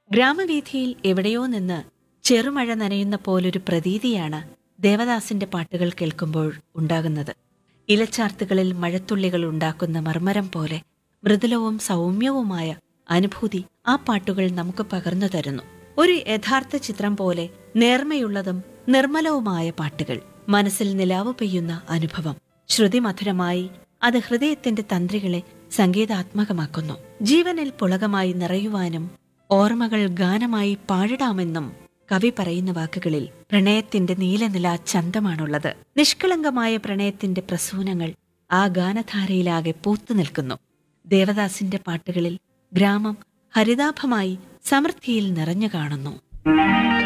ഗ്രാമവീഥിയിൽ എവിടെയോ നിന്ന് ചെറുമഴ നനയുന്ന പോലൊരു പ്രതീതിയാണ് ദേവദാസിന്റെ പാട്ടുകൾ കേൾക്കുമ്പോൾ ഉണ്ടാകുന്നത് ഇലച്ചാർത്തുകളിൽ മഴത്തുള്ളികൾ ഉണ്ടാക്കുന്ന മർമരം പോലെ മൃദുലവും സൗമ്യവുമായ അനുഭൂതി ആ പാട്ടുകൾ നമുക്ക് പകർന്നു തരുന്നു ഒരു യഥാർത്ഥ ചിത്രം പോലെ നേർമയുള്ളതും നിർമ്മലവുമായ പാട്ടുകൾ മനസ്സിൽ നിലാവ് പെയ്യുന്ന അനുഭവം ശ്രുതിമധുരമായി അത് ഹൃദയത്തിന്റെ തന്ത്രികളെ സംഗീതാത്മകമാക്കുന്നു ജീവനിൽ പുളകമായി നിറയുവാനും ഓർമ്മകൾ ഗാനമായി പാടിടാമെന്നും കവി പറയുന്ന വാക്കുകളിൽ പ്രണയത്തിന്റെ നീലനില ചന്തമാണുള്ളത് നിഷ്കളങ്കമായ പ്രണയത്തിന്റെ പ്രസൂനങ്ങൾ ആ ഗാനധാരയിലാകെ പൂത്തു നിൽക്കുന്നു ദേവദാസിന്റെ പാട്ടുകളിൽ ഗ്രാമം ഹരിതാഭമായി സമൃദ്ധിയിൽ നിറഞ്ഞു കാണുന്നു